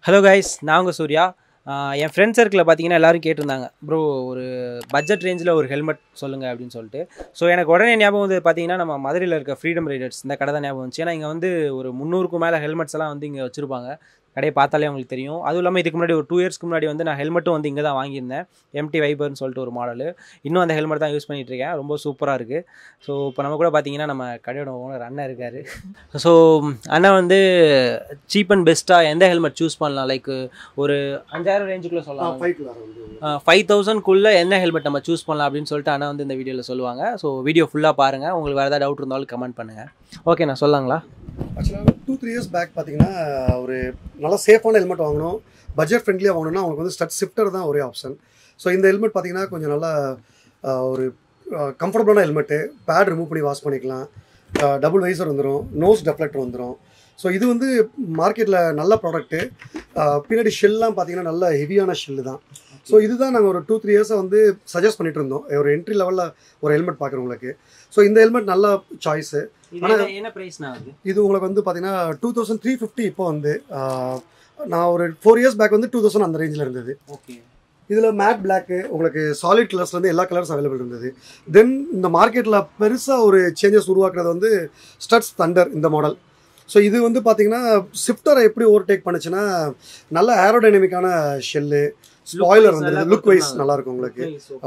Hello guys நான் உங்கள் சூர்யா ஆஹ் என் friend சர்க்கிளில் பார்த்தீங்கன்னா எல்லாரும் கேட்டிருந்தாங்க ப்ரோ ஒரு பட்ஜெட் ரேஞ்சில் ஒரு ஹெல்மெட் சொல்லுங்கள் அப்படின்னு சொல்லிட்டு ஸோ எனக்கு உடனே ஞாபகம் வந்து பார்த்தீங்கன்னா நம்ம மதுரையில் இருக்க ஃப்ரீடம் ரைடர்ஸ் இந்த கடை தான் ஞாபகம் வந்துச்சு ஏன்னா இங்கே வந்து ஒரு முந்நூறுக்கும் மேலே ஹெல்மெட்ஸ் எல்லாம் வந்து இங்கே வச்சுருப்பாங்க கடையை பார்த்தாலே உங்களுக்கு தெரியும் அதுவும் இல்லாமல் இதுக்கு முன்னாடி ஒரு டூ இயர்ஸ்க்கு முன்னாடி வந்து நான் ஹெல்மெட்டும் வந்து இங்கே தான் வாங்கியிருந்தேன் எம்டி வைபர்னு சொல்லிட்டு ஒரு மாடல் இன்னும் அந்த ஹெல்மெட் தான் யூஸ் பண்ணிட்டு இருக்கேன் ரொம்ப சூப்பராக இருக்குது ஸோ இப்போ நம்ம கூட பார்த்தீங்கன்னா நம்ம கடையோட ஓனர் அண்ணன் இருக்கார் ஸோ அண்ணன் வந்து சீப் அண்ட் பெஸ்ட்டாக எந்த ஹெல்மெட் சூஸ் பண்ணலாம் லைக் ஒரு அஞ்சாயிரம் ரேஞ்சுக்குள்ளே சொல்லலாம் ஃபைவ்ல வந்து ஃபைவ் தௌசண்ட்குள்ளே என்ன ஹெல்மெட் நம்ம சூஸ் பண்ணலாம் அப்படின்னு சொல்லிட்டு அண்ணா வந்து இந்த வீடியோவில் சொல்லுவாங்க ஸோ வீடியோ ஃபுல்லாக பாருங்கள் உங்களுக்கு வேறு ஏதாவது டவுட் இருந்தாலும் கமெண்ட் பண்ணுங்கள் ஓகே நான் சொல்லலாங்களா ஆக்சுவலாக டூ த்ரீ இயர்ஸ் பேக் பார்த்தீங்கன்னா ஒரு நல்ல சேஃபான ஹெல்மெட் வாங்கணும் பட்ஜெட் ஃப்ரெண்ட்லியாக வாங்கணும்னா அவங்களுக்கு வந்து ஸ்டட் ஷிஃப்டர் தான் ஒரே ஆப்ஷன் ஸோ இந்த ஹெல்மெட் பார்த்தீங்கன்னா கொஞ்சம் நல்லா ஆஹ், ஒரு கம்ஃபர்டபுளான ஹெல்மெட்டு பேட் ரிமூவ் பண்ணி வாஷ் பண்ணிக்கலாம் டபுள் வைசர் வந்துடும் நோஸ் டெஃப்ளெக்டர் வந்துடும் ஸோ இது வந்து மார்க்கெட்டில் நல்ல ப்ராடக்ட்டு பின்னாடி ஷெல்லாம் பார்த்தீங்கன்னா நல்ல ஹெவியான ஷெல்லு தான் ஸோ இதுதான் நாங்கள் ஒரு டூ த்ரீ இயர்ஸாக வந்து சஜஸ்ட் பண்ணிட்டு இருந்தோம் ஒரு என்ட்ரி லெவலில் ஒரு ஹெல்மெட் பார்க்குறவங்களுக்கு ஸோ இந்த ஹெல்மெட் நல்ல சாய்ஸு இது என்ன ப்ரைஸ்னா அது இது உங்களுக்கு வந்து பார்த்தீங்கன்னா டூ தௌசண்ட் த்ரீ ஃபிஃப்டி இப்போ வந்து ஆஹ், நான் ஒரு ஃபோர் இயர்ஸ் பேக் வந்து டூ தௌசண்ட் அந்த ரேஞ்சில் இருந்தது ஓகே இதில் மேட் பிளாக்கு உங்களுக்கு சாலிட் கலர்ஸ்லேருந்து எல்லா கலர்ஸ் அவைலபிள் இருந்தது தென் இந்த மார்க்கெட்டில் பெருசாக ஒரு சேஞ்சஸ் உருவாக்குறது வந்து ஸ்டட்ஸ் தண்டர் இந்த மாடல் ஸோ இது வந்து பார்த்தீங்கன்னா ஷிஃப்டரை எப்படி ஓவர்டேக் பண்ணுச்சுன்னா நல்ல ஏரோடைனமிக்கான ஷெல்லு ஸ்பாய்லர் wise வந்து நல்லா லுக் வைஸ் கொடுத்திருந்தாங்க. நல்லா இருக்கும் உங்களுக்கு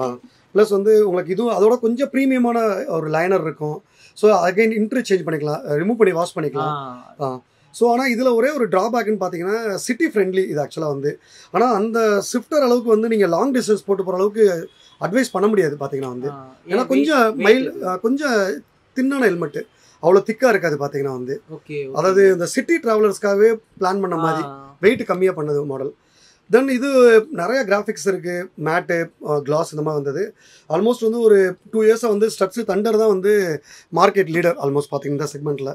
ப்ளஸ் வந்து உங்களுக்கு இதுவும் அதோட கொஞ்சம் ப்ரீமியமான ஒரு லைனர் இருக்கும் ஸோ அகைன் இன்ட்ரி சேஞ்ச் பண்ணிக்கலாம் ரிமூவ் பண்ணி வாஷ் பண்ணிக்கலாம் ஸோ ஆனால் இதில் ஒரே ஒரு ட்ராபேக்னு பார்த்தீங்கன்னா சிட்டி ஃப்ரெண்ட்லி இது ஆக்சுவலாக வந்து ஆனால் அந்த ஷிஃப்டர் அளவுக்கு வந்து நீங்கள் லாங் டிஸ்டன்ஸ் போட்டு போகிற அளவுக்கு அட்வைஸ் பண்ண முடியாது பார்த்தீங்கன்னா வந்து ஏன்னா கொஞ்சம் மைல் கொஞ்சம் தின்னான ஹெல்மெட்டு அவ்வளோ திக்காக இருக்காது பார்த்தீங்கன்னா வந்து ஓகே அதாவது இந்த சிட்டி ட்ராவலர்ஸ்க்காகவே பிளான் பண்ண மாதிரி வெயிட் கம்மியாக பண்ணது மாடல் தென் இது நிறைய கிராஃபிக்ஸ் இருக்குது மேட்டு கிளாஸ் இந்த மாதிரி வந்தது ஆல்மோஸ்ட் வந்து ஒரு டூ இயர்ஸாக வந்து ஸ்டட்ஸு தண்டர் தான் வந்து மார்க்கெட் லீடர் ஆல்மோஸ்ட் பார்த்தீங்கன்னா இந்த செக்மெண்ட்டில்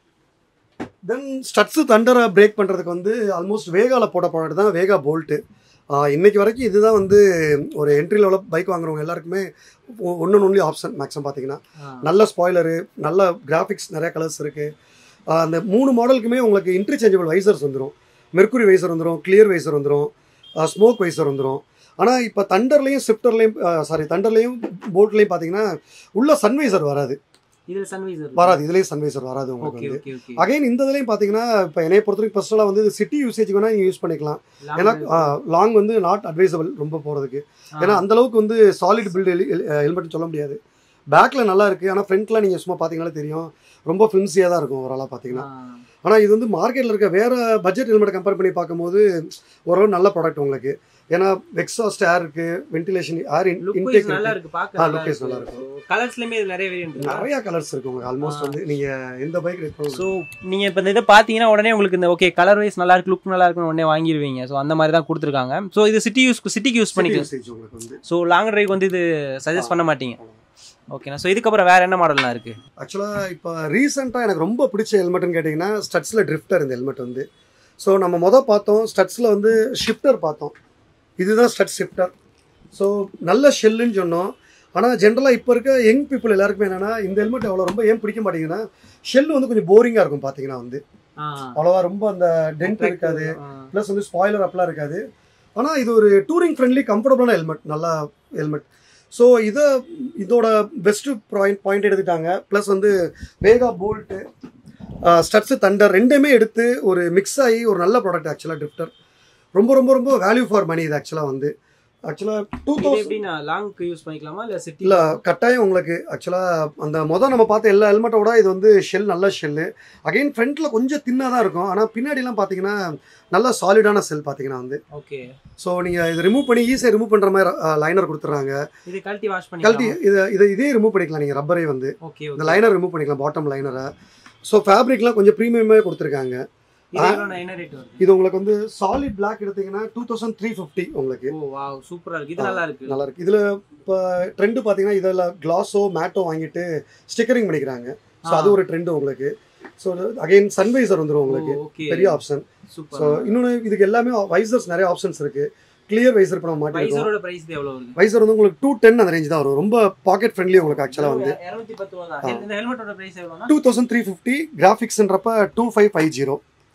தென் ஸ்டட்ஸு தண்டரை பிரேக் பண்ணுறதுக்கு வந்து ஆல்மோஸ்ட் வேகாவில் போட்ட ப்ராடக்ட் தான் வேகா போல்ட்டு இன்னைக்கு வரைக்கும் இதுதான் வந்து ஒரு என்ட்ரி லெவலில் பைக் வாங்குறவங்க எல்லாருக்குமே ஒன்று ஒன்லி ஆப்ஷன் மேக்ஸிமம் பார்த்தீங்கன்னா நல்ல ஸ்பாய்லரு நல்ல கிராஃபிக்ஸ் நிறைய கலர்ஸ் இருக்குது அந்த மூணு மாடலுக்குமே உங்களுக்கு இன்டர்சேஞ்சபிள் வைசர்ஸ் வந்துடும் மெர்க்குரி வைசர் வந்துடும் கிளியர் வைசர் வந்துடும் ஸ்மோக் வைசர் வந்துடும் ஆனால் இப்போ தண்டர்லேயும் ஸ்விஃப்டர்லேயும் சாரி தண்டர்லேயும் போட்லேயும் பார்த்தீங்கன்னா உள்ள சன்வைசர் வராது இதுல சன்வைசர் வராது இதுலேயும் சன்வைசர் வராது உங்களுக்கு ஓகே வந்து ஓகே ஓகே அகைன் இந்த இதுலையும் பார்த்தீங்கன்னா இப்போ என்னைய பொறுத்த வரைக்கும் பர்சனலாக வந்து சிட்டி யூசேஜ் வேணால் நீங்கள் யூஸ் பண்ணிக்கலாம் ஏன்னா லாங் வந்து நாட் அட்வைசபிள் ரொம்ப போகிறதுக்கு ஏன்னா அந்த அளவுக்கு வந்து சாலிட் பில்டு ஹெல்மெட்னு சொல்ல முடியாது பேக்கில் நல்லா இருக்குது ஆனால் ஃப்ரண்ட்டில் நீங்கள் சும்மா பார்த்தீங்கன்னா தெரியும் ரொம்ப ஃபிலிம்ஸியாக தான் இருக்கும் ஓவராலாக பார்த்தீங்கன்னா ஆனால் இது வந்து மார்க்கெட்டில் இருக்க வேறு பட்ஜெட் ஹெல்மெட் கம்பேர் பண்ணி பார்க்கும்போது ஓரளவு நல்ல ப்ராடக்ட் உங்களுக்கு ஏன்னா எக்ஸாஸ்ட் ஏர் இருக்குது வென்டிலேஷன் ஏர் லுக் இன்டேக் நல்லா இருக்கு இருக்கு ஆ, பார்க்க look wise நல்லா இருக்கும். கலர்ஸ்லயுமே இது நிறைய வேரியன்ட் இருக்கு நிறைய கலர்ஸ் இருக்கு உங்களுக்கு ஆல்மோஸ்ட் வந்து நீங்கள் எந்த பைக் ரெட் ஸோ நீங்கள் இப்போ இந்த இதை பார்த்தீங்கன்னா உடனே உங்களுக்கு இந்த ஓகே கலர் வைஸ் நல்லா இருக்கு லுக் நல்லா இருக்குன்னு உடனே வாங்கிடுவீங்க ஸோ அந்த மாதிரி தான் கொடுத்துருக்காங்க ஸோ இது சிட்டி யூஸ் சிட்டிக்கு யூஸ் பண்ணிக்கலாம் யூசேஜ் உங்களுக்கு வந்து ஸோ லாங் டிரைவ் வந்து இது சஜஸ்ட் பண்ண மாட்டீங்க ஓகேண்ணா ஸோ இதுக்கப்புறம் வேற என்ன மாடல்லாம் இருக்கு ஆக்சுவலாக இப்போ ரீசெண்டாக எனக்கு ரொம்ப பிடிச்ச ஹெல்மெட்னு கேட்டிங்கன்னா ஸ்டட்ஸில் ட்ரிஃப்டர் இந்த ஹெல்மெட் வந்து ஸோ நம்ம மொதல் பார்த்தோம் ஸ்டட்ஸில் வந்து ஷிஃப்டர் பார்த்தோம் இதுதான் ஸ்டட் ஷிஃப்டர் ஸோ நல்ல ஷெல்லுன்னு சொன்னோம் ஆனால் ஜென்ரலாக இப்போ இருக்க யங் பீப்புள் எல்லாருக்குமே என்னென்னா இந்த ஹெல்மெட் அவ்வளோ ரொம்ப ஏன் பிடிக்க மாட்டேங்குதுன்னா ஷெல் வந்து கொஞ்சம் போரிங்காக இருக்கும் பார்த்தீங்கன்னா வந்து அவ்வளோவா ரொம்ப அந்த டென்ட் இருக்காது ப்ளஸ் வந்து ஸ்பாய்லர் அப்பெல்லாம் இருக்காது ஆனால் இது ஒரு டூரிங் ஃப்ரெண்ட்லி கம்ஃபர்டபுளான ஹெல்மெட் நல்ல ஹெல்மெட் ஸோ இதை இதோட பெஸ்ட்டு பாயிண்ட் பாயிண்ட் எடுத்துட்டாங்க ப்ளஸ் வந்து வேகா போல்ட்டு ஸ்டட்ஸு தண்டர் ரெண்டுமே எடுத்து ஒரு மிக்ஸ் ஆகி ஒரு நல்ல ப்ராடக்ட் ஆக்சுவலாக ட்ரிஃப்டர் ரொம்ப ரொம்ப ரொம்ப வேல்யூ ஃபார் மணி இது ஆக்சுவலாக வந்து ஆக்சுவலாக டூ இது தௌசண்ட் எப்படின்னா லாங்க்கு யூஸ் பண்ணிக்கலாமா இல்லை சிட்டி இல்லை கட்டாயம் உங்களுக்கு ஆக்சுவலாக அந்த மொதல் நம்ம பார்த்த எல்லா ஹெல்மெட்டோட இது வந்து ஷெல் நல்ல ஷெல்லு அகைன் ஃப்ரண்ட்டில் கொஞ்சம் தின்னாக தான் இருக்கும் ஆனால் பின்னாடிலாம் பார்த்தீங்கன்னா நல்ல சாலிடான செல் பார்த்தீங்கன்னா வந்து ஓகே ஸோ நீங்கள் இது ரிமூவ் பண்ணி ஈஸியாக ரிமூவ் பண்ணுற மாதிரி லைனர் கொடுத்துட்றாங்க இது கழட்டி வாஷ் கழட்டி பண்ணி இதை இதை இதே ரிமூவ் பண்ணிக்கலாம் நீங்கள் ரப்பரே வந்து ஓகே இந்த லைனர் ரிமூவ் பண்ணிக்கலாம் பாட்டம் லைனரை ஸோ ஃபேப்ரிக்லாம் கொஞ்சம் ப்ரீமியமே கொடுத்துருக்காங்க இது எவ்வளோ என்ன ரேட் வருது இது உங்களுக்கு வந்து சாலிட் பிளாக் எடுத்தீங்கன்னா டூ தௌசண்ட் த்ரீ ஃபிஃப்டி உங்களுக்கு ஓ வாவ் சூப்பரா இருக்கு இது நல்லா இருக்கு நல்லா இருக்கு இதில் இப்போ ட்ரெண்டு பார்த்தீங்கன்னா இதில் கிளாஸோ மேட்டோ வாங்கிட்டு ஸ்டிக்கரிங் பண்ணிக்கிறாங்க ஸோ அது ஒரு ட்ரெண்டு உங்களுக்கு ஸோ அகைன் சன்வைசர் வந்துடும் உங்களுக்கு ஓகே பெரிய ஆப்ஷன் ஸோ சூப்பர் இன்னொன்று இதுக்கு எல்லாமே வைசர்ஸ் நிறைய ஆப்ஷன்ஸ் இருக்கு கிளியர் வைசர் இப்போ நம்ம மாட்டிருக்கோம் வைசரோட பிரைஸ் எவ்வளவு வருது வைசர் வந்து உங்களுக்கு டூ டென் அந்த ரேஞ்ச் தான் வரும் ரொம்ப பாக்கெட் ஃப்ரெண்ட்லி உங்களுக்கு ஆக்சுவலாக வந்து 210 ரூபா தான் இந்த ஹெல்மெட்டோட பிரைஸ் எவ்வளவுனா டூ தௌசண்ட் த்ரீ ஃபிஃப்டி கிராஃபிக்ஸ்ன்றப்ப two five five zero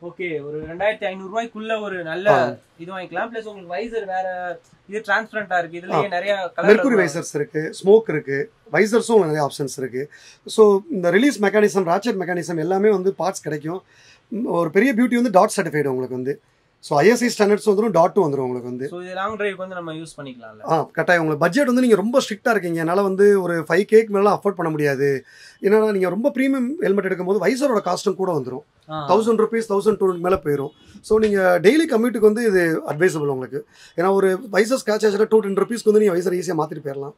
okay ஒரு ரெண்டாயிரத்தி ஐநூறு ரூபாய்க்குள்ள ஒரு நல்ல இது வாங்கிக்கலாம் பிளஸ் உங்களுக்கு வைசர் வேற இது டிரான்ஸ்பரண்டா இருக்கு இதுலயே நிறைய மெர்க்குரி கலர் வைசர்ஸ் இருக்கு ஸ்மோக் இருக்கு வைசர்ஸும் நிறைய ஆப்ஷன்ஸ் இருக்கு ஸோ இந்த ரிலீஸ் மெக்கானிசம் ராச்செட் மெக்கானிசம் எல்லாமே வந்து பார்ட்ஸ் கிடைக்கும் ம், ஒரு பெரிய பியூட்டி வந்து டாட் சர்டிஃபைடு உங்களுக்கு வந்து ஸோ ஐஎஸ்ஐ ஸ்டாண்டர்ட்ஸ் வந்துடும் டாட்டும் வந்துடும் உங்களுக்கு வந்து சோ இது லாங் டிரைவ்க்கு வந்து நம்ம யூஸ் பண்ணிக்கலாம்ல ஆ கட்டாயம் உங்களுக்கு பட்ஜெட் வந்து நீங்கள் ரொம்ப ஸ்ட்ரிக்டாக இருக்கீங்க என்னால் வந்து ஒரு ஃபைவ் கேக் மேலே அஃபோர்ட் பண்ண முடியாது ஏன்னா நீங்கள் ரொம்ப ப்ரீமியம் ஹெல்மெட் எடுக்கும்போது வைசரோட காஸ்ட்டும் கூட வந்துடும் ஆ. தௌசண்ட் ருபீஸ் தௌசண்ட் டூ மேலே போயிடும் ஸோ நீங்கள் டெய்லி கம்யூட்டுக்கு வந்து இது அட்வைசபிள் உங்களுக்கு ஏன்னா ஒரு வைசர் ஸ்க்ராச் ஆச்சுன்னா டூ டென் ருபீஸ்க்கு வந்து நீங்கள் வைசர் ஈஸியாக மாற்றிட்டு போயிடலாம்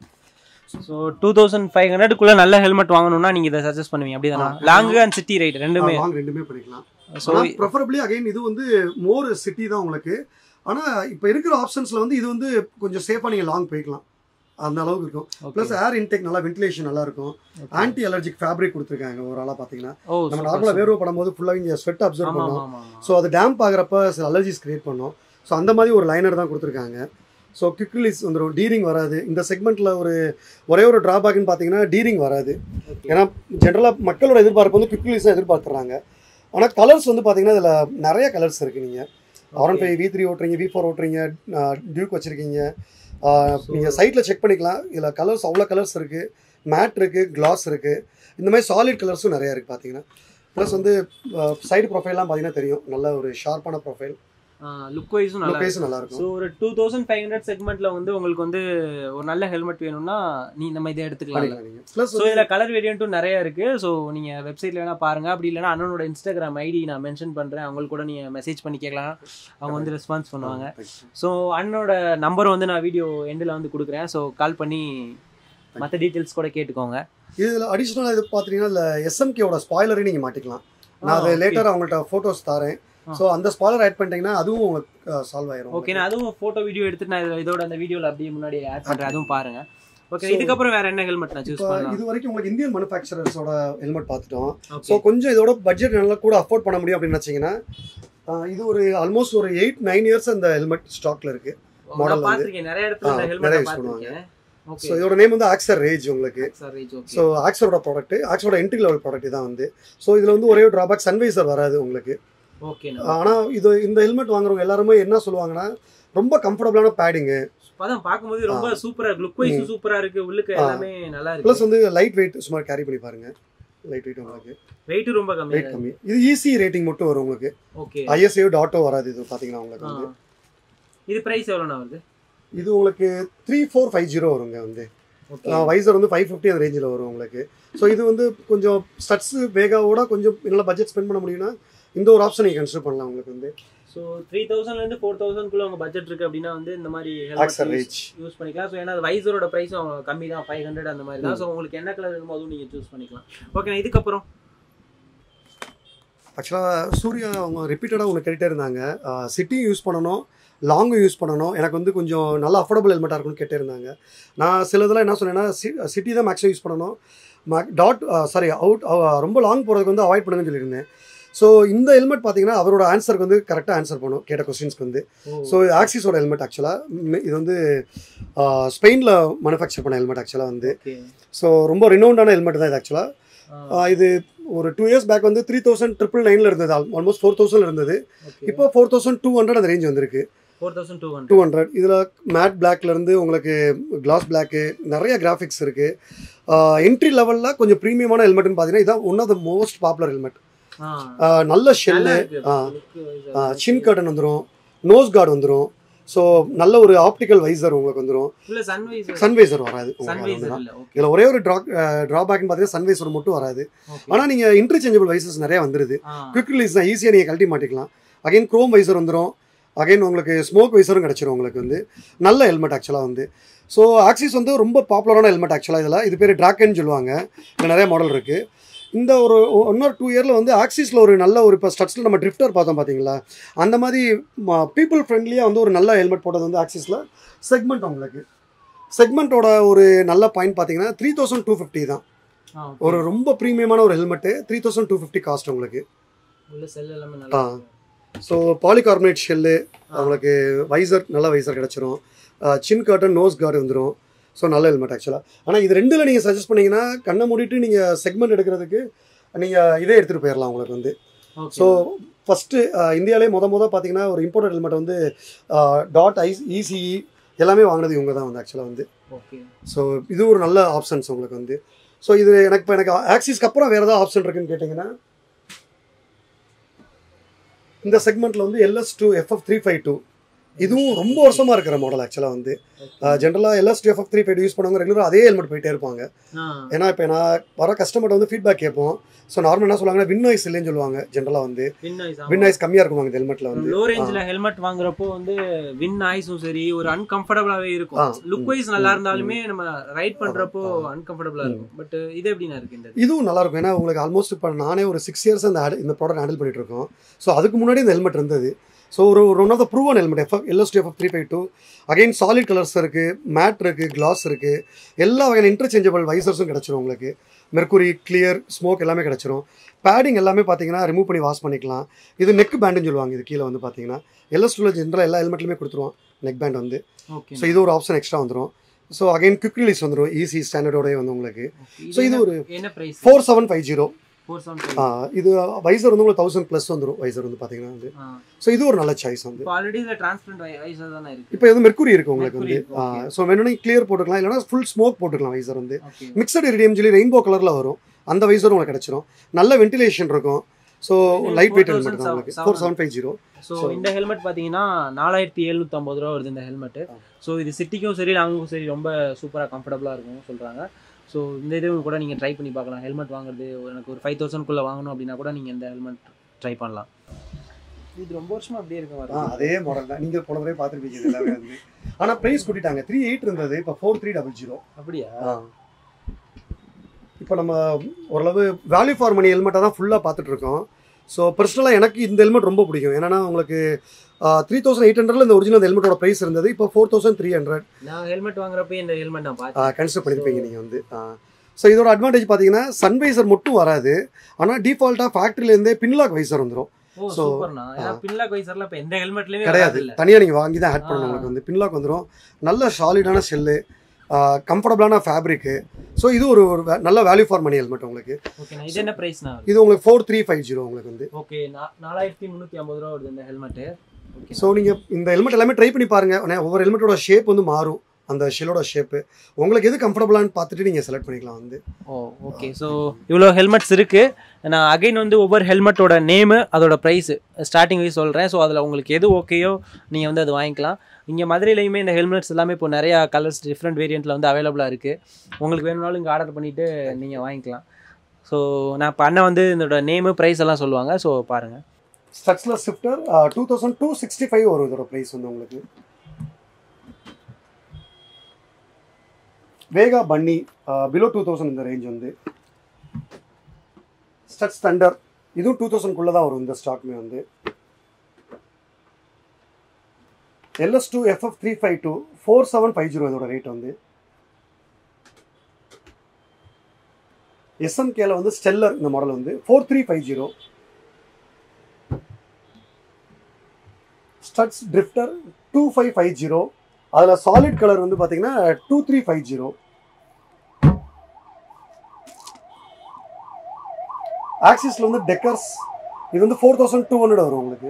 ஸோ டூ தௌசண்ட் ஃபைவ் ஹண்ட்ரட்குள்ள நல்ல ஹெல்மெட் வாங்கணும்னா நீங்க இதை சஜஸ்ட் பண்ணுவீங்க அப்படிதானா ஆ. லாங் அண்ட் சிட்டி ரைட் ரெண்டுமே லாங் ரெண்டுமே பண்ணிக்கலாம் ஸோ ப்ரிஃபரபிளி அகைன் இது வந்து மோர் சிட்டி தான் உங்களுக்கு ஆனால் இப்போ இருக்கிற ஆப்ஷன்ஸில் வந்து இது வந்து கொஞ்சம் சேஃபாக நீங்கள் லாங் போய்க்கலாம் அந்த அளவுக்கு இருக்கும் ப்ளஸ் ஏர் இன்டேக் நல்லா வென்டிலேஷன் நல்லா இருக்கும் ஆன்டி அலர்ஜிக் ஃபேப்ரிக் கொடுத்துருக்காங்க ஒரு ஆளாக பார்த்தீங்கன்னா ஓ நம்ம நார்மலாக வேர்வை படும்போது ஃபுல்லாக இங்கே ஸ்வெட் அப்சர்வ் ஆமா பண்ணும் ஆமா ஆமா ஸோ அது டேம்ப் ஆகிறப்ப சில அலர்ஜிஸ் கிரியேட் பண்ணும் ஸோ அந்த மாதிரி ஒரு லைனர் தான் கொடுத்துருக்காங்க ஸோ குவிக் ரிலீஸ் வந்துடும் டீரிங் வராது இந்த செக்மெண்ட்டில் ஒரு ஒரே ஒரு ட்ராபேக்னு பார்த்தீங்கன்னா டீரிங் வராது Okay. ஏன்னா ஜென்ரலாக மக்களோட எதிர்பார்ப்பு வந்து குவிக் ரிலீஸ் தான் எதிர்பார்க்குறாங்க ஆனால் கலர்ஸ் வந்து பார்த்தீங்கன்னா இதில் நிறைய கலர்ஸ் இருக்குது நீங்கள் ஆர் ஃபைவ் வி த்ரீ ஓட்டுறீங்க வி ஃபோர் ஓட்டுறீங்க டியூக் வச்சுருக்கீங்க நீங்கள் சைட்டில் செக் பண்ணிக்கலாம் இதில் கலர்ஸ் அவ்வளோ கலர்ஸ் இருக்குது மேட் இருக்குது கிளாஸ் இருக்குது இந்த மாதிரி சாலிட் கலர்ஸும் நிறைய இருக்குது பார்த்தீங்கன்னா ப்ளஸ் வந்து சைடு ப்ரொஃபைல்லாம் பார்த்தீங்கன்னா தெரியும் நல்ல ஒரு ஷார்ப்பான ப்ரொஃபைல் லுக் வைஸும் நல்லா பேஸும் நல்லா இருக்கும் ஸோ ஒரு டூ தௌசண்ட் ஃபைவ் ஹண்ட்ரட் செக்மெண்ட்ல வந்து உங்களுக்கு வந்து ஒரு நல்ல ஹெல்மெட் வேணும்னா நீ நம்ம இதை எடுத்துக்கலாம் பண்ணிக்கலாம் நீங்கள் ப்ளஸ் ஸோ இதில் கலர் வேரியண்ட்டும் நிறைய இருக்கு ஸோ நீங்க வெப்சைட்ல வேணா பாருங்க அப்படி இல்லைனா அண்ணனோட இன்ஸ்டாகிராம் ஐடி நான் மென்ஷன் பண்றேன் அவங்களுக்கு கூட நீங்க மெசேஜ் பண்ணி கேட்கலாம் அவங்க வந்து ரெஸ்பான்ஸ் பண்ணுவாங்க ஸோ அண்ணனோட நம்பர் வந்து நான் வீடியோ எண்டில் வந்து கொடுக்குறேன் ஸோ கால் பண்ணி மற்ற டீட்டெயில்ஸ் கூட கேட்டுக்கோங்க இதில் அடிஷ்னலாக இது பார்த்தீங்கன்னா இல்லை எஸ்எம்கேவோட ஸ்பாய்லரையும் நீங்கள் மாட்டிக்கலாம் நான் அதை okay. லேட்டர் அவங்கள்ட்ட ஃபோட்டோஸ் தரேன் ஆ. ஸோ அந்த ஸ்பாய்லர் ஆட் பண்ணிட்டீங்கன்னா அதுவும் உங்களுக்கு சால்வ் ஆயிரும் ஓகே நான் அதுவும் ஃபோட்டோ வீடியோ எடுத்துட்டு நான் இதுல- இதோட அந்த வீடியோவில் அப்படியே முன்னாடி ஆட் பண்றேன் அதுவும் பாருங்க ஓகே So- இதுக்கப்புறம் வேற என்ன ஹெல்மெட் நான் சூஸ் இப்போ பண்ணலாம் இது வரைக்கும் உங்களுக்கு இந்தியன் மேனுஃபேக்சரர்ஸோட ஹெல்மெட் பார்த்துட்டோம் ஸோ ஓகே கொஞ்சம் இதோட பட்ஜெட் நல்லா கூட அஃபோர்ட் பண்ண முடியும் அப்படின்னு நினச்சிங்கன்னா இது ஒரு ஆல்மோஸ்ட் ஒரு எயிட் நைன் இயர்ஸ் அந்த ஹெல்மெட் ஸ்டாக்ல இருக்கு model நான் வந்து- பார்த்திருக்கேன் நிறைய இடத்துல ஆ, இந்த நிறைய ஹெல்மெட் use பார்த்திருக்கேன் ஓகே ஸோ இதோட நேம் வந்து ஆக்சர் ரேஜ் உங்களுக்கு சார் ரேஞ்ச் ஓகே ஸோ ஆக்ஸரோட ப்ராடக்ட் ஆக்ஸரோட என்ட்ரி லெவல் ப்ராடக்ட் தான் வந்து ஸோ இதில் வந்து ஒரே ஒரு ட்ராபேக் சன்வைசர் வராது உங்களுக்கு ஓகே ஆனால் இது இந்த ஹெல்மெட் வாங்குறவங்க எல்லாருமே என்ன சொல்லுவாங்கன்னா ரொம்ப கம்ஃபர்டபுளான பேடிங்கு அதான் பார்க்கும்போது ரொம்ப சூப்பரா இருக்கு லுக் வைஸ் சூப்பரா இருக்கு உள்ளுக்கு ஆ. எல்லாமே நல்லா இருக்கு ப்ளஸ் வந்து லைட் வெயிட் சும்மா கேரி பண்ணி பாருங்க லைட் வெயிட் உங்களுக்கு வெயிட் ரொம்ப கம்மியா வெயிட் கம்மி இது ஈஸி ரேட்டிங் மட்டும் வரும் உங்களுக்கு ஓகே ஐஎஸ்ஏ டாட்டோ வராது இது பார்த்தீங்கன்னா உங்களுக்கு வந்து இது பிரைஸ் எவ்வளோண்ணா வருது இது உங்களுக்கு த்ரீ ஃபோர் ஃபைவ் ஜீரோ வருங்க வந்து ஓகே வைசர் வந்து ஃபைவ் ஃபிஃப்டி அந்த ரேஞ்சில் வரும் உங்களுக்கு ஸோ இது வந்து கொஞ்சம் ஸ்டட்ஸ் வேகாவோட கொஞ்சம் நல்லா பட்ஜெட் ஸ்பெண்ட் பண்ண முடியும்னா இந்த ஒரு ஆப்ஷன் நீங்கள் கன்சிடர் பண்ணலாம் உங்களுக்கு வந்து ஸோ த்ரீ தௌசண்ட்லேருந்து ஃபோர் தௌசண்ட்குள்ள உங்க பட்ஜெட் இருக்கு அப்படின்னா வந்து இந்த மாதிரி ஆக்சர் ரேஜ் யூஸ் பண்ணிக்கலாம் ஸோ ஏன்னா வைசரோட ப்ரைஸும் கம்மி தான் ஃபைவ் ஹண்ட்ரட் அந்த மாதிரி தான் ஸோ உங்களுக்கு என்ன கலர் வேணுமோ அதுவும் நீங்கள் சூஸ் பண்ணிக்கலாம் ஓகே இதுக்கப்புறம் ஆக்சுவலாக சூர்யா அவங்க ரிப்பீட்டடாக ஒன்று கேட்டுட்டே இருந்தாங்க சிட்டியும் யூஸ் பண்ணணும் லாங்கும் யூஸ் பண்ணணும் எனக்கு வந்து கொஞ்சம் நல்ல அஃபோர்டபுள் ஹெல்மெட்டாக இருக்கும்னு கேட்டே இருந்தாங்க நான் சிலதெல்லாம் என்ன சொன்னேன்னா சிட்டி தான் மேக்ஸிமம் யூஸ் பண்ணணும் டாட் சாரி அவுட் ரொம்ப லாங் போகிறதுக்கு வந்து அவாய்ட் பண்ணுங்கன்னு சொல்லியிருந்தேன் ஸோ இந்த ஹெல்மெட் பார்த்தீங்கன்னா அவரோட ஆன்சருக்கு வந்து கரெக்டாக ஆன்சர் பண்ணும் கேட்ட கொஸ்டின்ஸ்க்கு வந்து ஸோ ஆக்சிஸோட ஹெல்மெட் ஆக்சுவலாக இது வந்து ஸ்பெயினில் மேனுஃபேக்சர் பண்ண ஹெல்மெட் ஆக்சுவலாக வந்து ஓகே ஸோ ரொம்ப ரினவுண்டான ஹெல்மெட் தான் இது ஆக்சுவலாக இது ஒரு டூ இயர்ஸ் பேக் வந்து த்ரீ தௌசண்ட் ட்ரிபிள் நைனில் இருந்தது ஆல்மோஸ்ட் ஃபோர் தௌசண்ட் இருந்தது இப்போ ஃபோர் தௌசண்ட் டூ ஹண்ட்ரட் அந்த ரேஞ்ச் வந்திருக்கு four thousand two two hundred hundred இதில் மேட் பிளாக்லேருந்து உங்களுக்கு கிளாஸ் பிளாக்கு நிறைய கிராஃபிக்ஸ் இருக்குது என்ட்ரி லெவலில் கொஞ்சம் ப்ரீமியமான ஹெல்மெட்னு பார்த்தீங்கன்னா இதான் one of the most popular helmet நல்ல ஷெல்லு சின் கர்டன் வந்துடும் நோஸ் கார்டு வந்துடும் ஸோ நல்ல ஒரு ஆப்டிக்கல் வைசர் உங்களுக்கு வந்துடும் இல்ல சன்வைசர் சன்வைசர் வராது உங்களுக்கு சன்வைசர் அதுதான். இல்ல ஓகே இதில் ஒரே ஒரு ட்ரா ட்ராபேக்னு பார்த்தீங்கன்னா சன்வைசர் மட்டும் வராது ஓகே ஆனால் நீங்கள் இன்டர்சேஞ்சபிள் வைசஸ் நிறைய வந்துருது ஆ குவிக் ரிலீஸ் தான் ஈஸியாக நீங்கள் கழட்டி மாட்டிக்கலாம் அகைன் க்ரோம் வைசர் வந்துடும் அகைன் உங்களுக்கு ஸ்மோக் வைசரும் கிடச்சிரும் உங்களுக்கு வந்து நல்ல ஹெல்மெட் ஆக்சுவலாக வந்து ஸோ ஆக்சிஸ் வந்து ரொம்ப பாப்புலரான ஹெல்மெட் ஆக்சுவலாக இதில் இது பேர் ட்ராக்கன்னு சொல்லுவாங்க இதில் நிறைய மாடல் இருக்குது இந்த ஒரு ஒன் ஆர் டூ இயரில் வந்து ஆக்சிஸில் ஒரு நல்ல ஒரு இப்போ ஸ்டட்ஸில் நம்ம ட்ரிஃப்டர் பார்த்தோம் பார்த்தீங்களா அந்த மாதிரி பீப்புள் ஃப்ரெண்ட்லியாக வந்து ஒரு நல்ல ஹெல்மெட் போட்டது வந்து ஆக்சிஸில் செக்மெண்ட் உங்களுக்கு செக்மெண்ட்டோட ஒரு நல்ல பாயிண்ட் பார்த்தீங்கன்னா த்ரீ தௌசண்ட் டூ ஃபிஃப்டி தான் ஆ, ஒரு ரொம்ப ப்ரீமியமான ஒரு helmet three thousand two fifty cost உங்களுக்கு உள்ள செல் எல்லாமே நல்லா ஆ. ஸோ பாலிகார்பனேட் ஷெல்லு அவங்களுக்கு வைசர் நல்ல வைசர் கிடச்சிரும் சின் கார்டன் நோஸ் கார்டு வந்துடும் ஸோ நல்ல ஹெல்மெட் ஆக்சுவலாக ஆனால் இது ரெண்டில் நீங்கள் சஜஸ்ட் பண்ணீங்கன்னா கண்ணை மூடிட்டு நீங்கள் செக்மெண்ட் எடுக்கிறதுக்கு நீங்கள் இதே எடுத்துகிட்டு போயிடலாம் உங்களுக்கு வந்து ஓகே ஸோ ஃபஸ்ட்டு இந்தியாவிலே முத முத பார்த்தீங்கன்னா ஒரு இம்போர்ட்டட் ஹெல்மெட் வந்து டாட் ஐஸ் இசிஇ எல்லாமே வாங்கினது இவங்க தான் வந்து ஆக்சுவலாக வந்து ஓகே ஸோ இது ஒரு நல்ல ஆப்ஷன்ஸ் உங்களுக்கு வந்து ஸோ இது எனக்கு இப்போ எனக்கு ஆக்சிஸ்க்கு அப்புறம் வேறு ஏதாவது ஆப்ஷன் இருக்குன்னு கேட்டிங்கன்னா இந்த செக்மெண்ட்டில் வந்து LS two FF three five two இதுவும் ரொம்ப வருஷமாக இருக்கிற மாடல் ஆக்சுவலாக வந்து ஜென்ரலாக LS two FF three five use பண்ணவங்க ரெகுலராக அதே ஹெல்மெட் போயிட்டே இருப்பாங்க ஏன்னா இப்போ நான் வர கஸ்டமர்ட்ட வந்து ஃபீட்பேக் கேட்போம் ஸோ நார்மல் என்ன சொல்லுவாங்கன்னா வின் நாய்ஸ் இல்லைன்னு சொல்லுவாங்க ஜென்ரலாக வந்து வின் நாய்ஸ் கம்மியாக இருக்கும் இந்த ஹெல்மெட்டில் வந்து லோ ரேஞ்சில் ஹெல்மெட் வாங்குறப்போ வந்து வின் நாய்ஸும் சரி ஒரு அன்கம்ஃபர்டபுளாவே ஆ, இருக்கும் லுக் வைஸ் நல்லா ம், இருந்தாலுமே நம்ம ரைட் பண்றப்போ ஆ. அன்கம்ஃபர்டபுளா இருக்கும் பட் இது எப்படின்னா இருக்கு இந்த இதுவும் நல்லா இருக்கும் ஏன்னா உங்களுக்கு ஆல்மோஸ்ட் இப்போ நானே ஒரு சிக்ஸ் இயர்ஸ் அந்த ad- இந்த ப்ராடக்ட் ஹேண்டில் பண்ணிட்டு இருக்கோம் ஸோ அதுக்கு முன்னாடி இந்த ஹெல்மெட் இருந்தது ஸோ ஒரு one of the proven helmet F LS two F three five two again solid colours இருக்குது மேட் இருக்குது கிளாஸ் இருக்குது எல்லா வகையான இன்டர்சேஞ்சபிள் வைசர்ஸும் கிடச்சிரும் உங்களுக்கு மெர்க்குரி கிளியர் ஸ்மோக் எல்லாமே கிடச்சிரும் பேடிங் எல்லாமே பார்த்தீங்கன்னா ரிமூவ் பண்ணி வாஷ் பண்ணிக்கலாம் இது நெக் பேண்டுன்னு சொல்லுவாங்க இது கீழே வந்து பார்த்தீங்கன்னா எல்எஸ் டூவில் ஜென்ரலாக எல்லா ஹெல்மெட்லையுமே கொடுத்துருவோம் நெக் பேண்ட் வந்து ஓகே ஸோ இது ஒரு ஆப்ஷன் எக்ஸ்ட்ரா வந்துடும் ஸோ அகைன் குவிக் ரிலீஸ் வந்துடும் ஈஸி ஸ்டாண்டர்டோடய வந்து உங்களுக்கு ஸோ இது ஒரு என்ன price four seven five zero four ஆ, இது வைசர் வந்து உங்களுக்கு தௌசண்ட் ப்ளஸ் வந்துடும் வைசர் வந்து பார்த்தீங்கன்னா வந்து ஸோ இது ஒரு நல்ல சாய்ஸ் வந்து இப்போ ஆல்ரெடி இதுல டிரான்ஸ்பரண்ட் வைஸா தானே இருக்கு இப்போ எது மெர்க்குரி இருக்கு உங்களுக்கு வந்து Mercury இருக்கு, okay. ஸோ வேணும்னா கிளியர் போட்டுக்கலாம் இல்லைனா ஃபுல் ஸ்மோக் போட்டுக்கலாம் வைசர் வந்து ஓகே மிக்சட் இரிடியம் சொல்லி ரெயின்போ கலரில் வரும் அந்த வைசரும் உங்களுக்கு கிடைச்சிரும் நல்ல வென்டிலேஷன் இருக்கும் ஸோ இது லைட் வெயிட் 4700 ஹெல்மெட் தான் உங்களுக்கு seven four seven five zero so So- இந்த ஹெல்மெட் பார்த்தீங்கன்னா நாலாயிரத்தி எழுநூற்றம்பது ரூபா வருது இந்த ஹெல்மெட் ஆ. ஸோ இது சிட்டிக்கும் சரி லாங்குக்கும் சரி ரொம்ப சூப்பராக கம்ஃபர்டபுளாக இருக்கும் சொல்கிறாங்க ஸோ இந்த இதுவும் கூட நீங்கள் ட்ரை பண்ணி பார்க்கலாம் ஹெல்மெட் வாங்குறது ஒரு- எனக்கு ஒரு ஃபைவ் தௌசண்ட்குள்ளே வாங்கணும் அப்படின்னா கூட நீங்கள் இந்த ஹெல்மெட் ட்ரை பண்ணலாம் இது ரொம்ப வருஷமா அப்படியே ஆ இருக்க அதே மாடல் தான் நீங்கள் போன தடவை பார்த்துருப்பீங்க இது எல்லாமே வந்து ஆனால் ப்ரைஸ் கூட்டிட்டாங்க த்ரீ எயிட் இருந்தது இப்போ ஃபோர் த்ரீ டபுள் ஜீரோ அப்படியா இப்போ நம்ம ஓரளவு வேல்யூ ஃபார் மணி ஹெல்மெட்டை தான் ஃபுல்லாக பார்த்துட்டு இருக்கோம் ஸோ பர்சனலாக எனக்கு இந்த ஹெல்மெட் ரொம்ப பிடிக்கும் ஏன்னா உங்களுக்கு த்ரீ தௌசண்ட் எயிட் ஹண்ட்ரட்ல இந்த ஒரிஜினல் ஹெல்மெட்டோட ப்ரைஸ் இருந்தது இப்போ ஃபோர் தௌசண்ட் த்ரீ ஹண்ட்ரட் நான் ஹெல்மெட் வாங்குறப்ப இந்த ஹெல்மெட் நான் பார்த்தேன் கன்சிடர் பண்ணியிருப்பீங்க நீங்கள் வந்து ஸோ இதோட அட்வான்டேஜ் பார்த்தீங்கன்னா சன்வைசர் மட்டும் வராது ஆனால் டிஃபால்ட்டாக ஃபேக்ட்ரிலேருந்தே பின்லாக் வைசர் வந்துடும் ஓ So, சூப்பர்ண்ணா ஏன்னா பின்லாக் வைசர்ல இப்போ எந்த ஹெல்மெட்லயுமே கிடையாது இல்ல தனியாக நீங்கள் வாங்கி தான் ஆட் பண்ணணும் ஆ. உங்களுக்கு வந்து பின்லாக் வந்துடும் நல்ல சாலிடான செல்லு கம்ஃபர்டபுளான ஃபேப்ரிக்கு ஸோ இது ஒரு ஒரு வே- நல்ல வேல்யூ ஃபார் மணி ஹெல்மெட் உங்களுக்கு ஓகேண்ணா இது என்ன ப்ரைஸ்ண்ணா இது உங்களுக்கு ஃபோர் த்ரீ ஃபைவ் ஜீரோ உங்களுக்கு வந்து ஓகே நாலாயிரத்தி முந்நூற்றி ஐம்பது ரூபா வருது இந்த ஹெல்மெட்டு ஓகே ஸோ நீங்கள் இந்த ஹெல்மெட் எல்லாமே ட்ரை பண்ணி பாருங்க ஆனா, ஒவ்வொரு ஹெல்மெட்டோட ஷேப் வந்து மாறும் அந்த ஷெல்லோட ஷேப்பு உங்களுக்கு எது கம்ஃபர்டபுளானு பார்த்துட்டு நீங்கள் செலக்ட் பண்ணிக்கலாம் வந்து ஓ ஓகே ஸோ இவ்வளோ ஹெல்மெட்ஸ் இருக்குது நான் அகைன் வந்து ஒவ்வொரு ஹெல்மெட்டோட நேமு அதோட ப்ரைஸு ஸ்டார்டிங் வைஸ் சொல்கிறேன் ஸோ அதில் உங்களுக்கு எது ஓகேயோ நீங்கள் வந்து அது வாங்கிக்கலாம் இங்கே மதுரையிலையுமே இந்த ஹெல்மெட்ஸ் எல்லாமே இப்போ நிறையா கலர்ஸ் டிஃப்ரெண்ட் வேரியண்ட்டில் வந்து அவைலபிளாக இருக்குது உங்களுக்கு வேணும்னாலும் இங்கே ஆர்டர் பண்ணிவிட்டு நீங்கள் வாங்கிக்கலாம் ஸோ நான் இப்போ அண்ணன் வந்து இதோட நேமு ப்ரைஸ் எல்லாம் சொல்லுவாங்க ஸோ பாருங்கள் ஸ்டட்ஸில் Swifter two thousand two sixty five வரும் இதோட ப்ரைஸ் வந்து உங்களுக்கு வேகா பன்னி பிலோ டூ தௌசண்ட் இந்த ரேஞ்ச் வந்து ஸ்டட்ஸ் தண்டர் இதுவும் டூ தௌசண்ட்குள்ளே தான் வரும் இந்த ஸ்டாக்மே வந்து LS two FF three five two four seven five zero இதோட ரேட் வந்து எஸ்எம்கேல வந்து ஸ்டெல்லர் இந்த மாடல் வந்து four three five zero Studds Drifter two five five zero அதில் சாலிட் கலர் வந்து பார்த்தீங்கன்னா டூ த்ரீ ஃபைவ் ஜீரோ ஆக்சிஸில் வந்து டெக்கர்ஸ் இது வந்து ஃபோர் தௌசண்ட் டூ ஹண்ட்ரட் வரும் உங்களுக்கு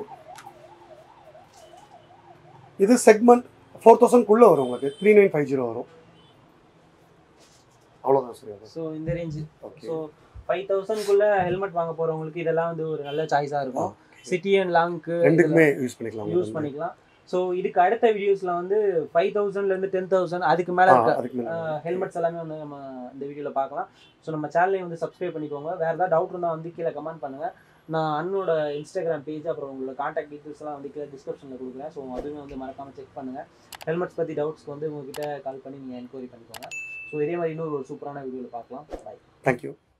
இது செக்மெண்ட் ஃபோர் தௌசண்ட்குள்ளே வரும் உங்களுக்கு த்ரீ நைன் ஃபைவ் ஜீரோ வரும் அவ்வளோதான் சரி ஸோ இந்த ரேஞ்சு ஓகே ஸோ ஃபைவ் தௌசண்ட்குள்ளே ஹெல்மெட் வாங்க போகிறவங்களுக்கு இதெல்லாம் வந்து ஒரு நல்ல சாய்ஸாக இருக்கும் சிட்டி அண்ட் லாங்க்கு ரெண்டுக்குமே யூஸ் பண்ணிக்கலாம் யூஸ் உங்களுக்கு வந்து. பண்ணிக்கலாம் ஸோ இதுக்கு அடுத்த வீடியோஸ்ல வந்து ஃபைவ் தௌசண்ட்லேருந்து டென் தௌசண்ட் அதுக்கு மேலே ஆ, இருக்க அதுக்கு மேலே ஹெல்மெட்ஸ் எல்லாமே வந்து நம்ம இந்த வீடியோவில் பார்க்கலாம் ஸோ நம்ம சேனலையும் வந்து சப்ஸ்கிரைப் பண்ணிக்கோங்க வேறு ஏதாவது டவுட் இருந்தால் வந்து கீழே கமெண்ட் பண்ணுங்கள் நான் அண்ணனோட இன்ஸ்டாகிராம் பேஜ் அப்புறம் உங்களோட காண்டாக்ட் டீட்டெயில்ஸ் எல்லாம் வந்து கீழே டிஸ்கிரிப்ஷனில் கொடுக்குறேன் ஸோ அதுவுமே வந்து மறக்காமல் செக் பண்ணுங்கள் ஹெல்மெட்ஸ் பற்றி டவுட்ஸ்க்கு வந்து உங்ககிட்ட கால் பண்ணி நீங்கள் என்கொயரி பண்ணிக்கோங்க ஸோ இதே மாதிரி இன்னொரு ஒரு சூப்பரான வீடியோவில் பார்க்கலாம் பாய் தேங்க்யூ